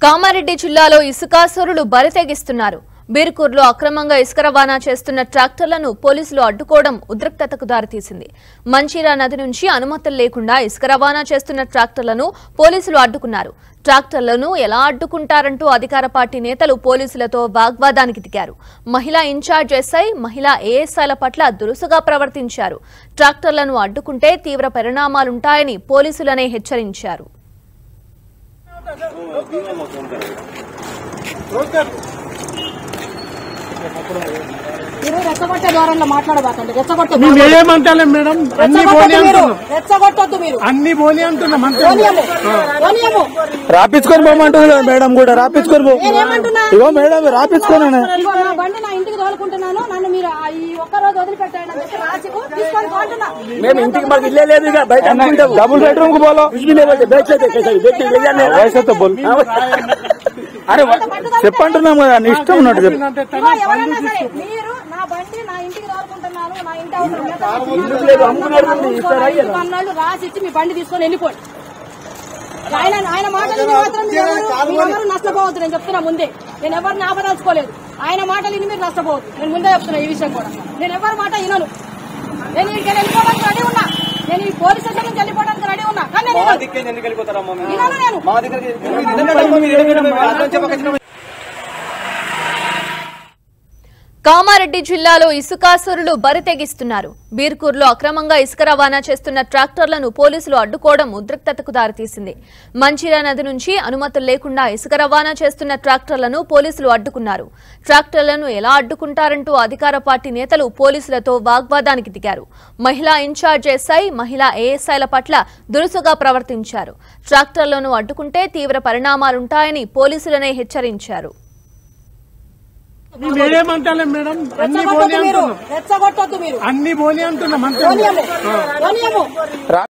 కామారెడ్డి జిల్లాలో ఇసుకాసురులు బరితెగిస్తున్నారు బీర్కూర్లో అక్రమంగా ఇసుక రవాణా చేస్తున్న ట్రాక్టర్లను పోలీసులు అడ్డుకోవడం ఉద్రిక్తతకు దారితీసింది మంచిరా నది నుంచి అనుమతులు లేకుండా ఇసుక రవాణా చేస్తున్న ట్రాక్టర్లను పోలీసులు అడ్డుకున్నారు ట్రాక్టర్లను ఎలా అడ్డుకుంటారంటూ అధికార పార్టీ నేతలు పోలీసులతో వాగ్వాదానికి దిగారు మహిళా ఇన్ఛార్జ్ ఎస్ఐ మహిళా ఏఎస్ఐల పట్ల దురుసుగా ప్రవర్తించారు ట్రాక్టర్లను అడ్డుకుంటే తీవ్ర పరిణామాలుంటాయని పోలీసులనే హెచ్చరించారు మీరు రెచ్చగొట్టే ధోరణిలో మాట్లాడబాకండి రెచ్చగొట్టే మేము ఏమంటలేం మేడం అన్ని బోని రెచ్చగొట్టొద్దు మీరు అంటున్నాం రెచ్చగొట్టొద్దు మీరు అన్ని బోని అంటున్నాం అంతే పోనీయము పోనీయము రాపించుకొని పోమంటుంది మేడం కూడా రాపించుకొని పో నేనేమంటున్నా ఇగో మేడం రాపించుకొని ఇదిగో నా బండి నా ఇంటికి తోలుకుంటున్నాను నన్ను మీరు ఆ ఈ ఒక్క రోజు వదిలిపెట్టాడు అని చెప్పి రాసికు తీసుకొని పోంటున్నా మేము ఇంటికి మాకు ఇల్లే లేదు ఇక బయట అమ్ముకుంటాము డబుల్ బెడ్రూమ్ కు పోలో వయసుతో బోల్ అరే చెప్పంటున్నాం కదా నీ ఇష్టం ఉన్నట్టు చెప్పు అంటే ఇదిగో ఎవరైనా సరే మీరు నా బండి నా ఇంటికి తోలుకుంటున్నాను నా ఇంటి అవసరం లేదు. అన్నాళ్ళు రాసి ఇచ్చి మీ బండి తీసుకొని వెళ్ళిపోండి ఆయన ఆయన మాటలు విని మాత్రం మీరు ఎవరు- మీరు ఎవరు నష్టపోవద్దు నేను చెప్తున్నా ముందే నేను ఎవరిని ఆపదలుచుకోలేదు ఆయన మాటలు విని మీరు నష్టపోవద్దు నేను ముందే చెప్తున్నా ఈ విషయం కూడా నేను ఎవరి మాట వినను నేను ఇక్కడికి వెళ్ళిపోవడానికి రెడీ ఉన్నా నేను ఈ పోలీస్ స్టేషన్ నుంచి వెళ్ళిపోవడానికి రెడీ ఉన్నా కానీ నేను వినను. వినను నేను కామారెడ్డి జిల్లాలో ఇసుకాసురులు బరితెగిస్తున్నారు బీర్కూర్లో అక్రమంగా ఇసుక రవాణా చేస్తున్న ట్రాక్టర్లను పోలీసులు అడ్డుకోవడం ఉద్రిక్తతకు దారితీసింది మంచిరా నది నుంచి అనుమతులు లేకుండా ఇసుక రవాణా చేస్తున్న ట్రాక్టర్లను పోలీసులు అడ్డుకున్నారు ట్రాక్టర్లను ఎలా అడ్డుకుంటారంటూ అధికార పార్టీ నేతలు పోలీసులతో వాగ్వాదానికి దిగారు మహిళా ఇన్ఛార్జ్ ఎస్ఐ మహిళా ఏఎస్ఐల పట్ల దురుసుగా ప్రవర్తించారు ట్రాక్టర్లను అడ్డుకుంటే తీవ్ర పరిణామాలుంటాయని పోలీసులనే హెచ్చరించారు మేము ఏమంటలేం మేడం అన్ని బోని రెచ్చగొట్టొద్దు మీరు అంటున్నాం రెచ్చగొట్టొద్దు మీరు అన్ని బోని అంటున్నాం అంతే పోనీయము పోనీయము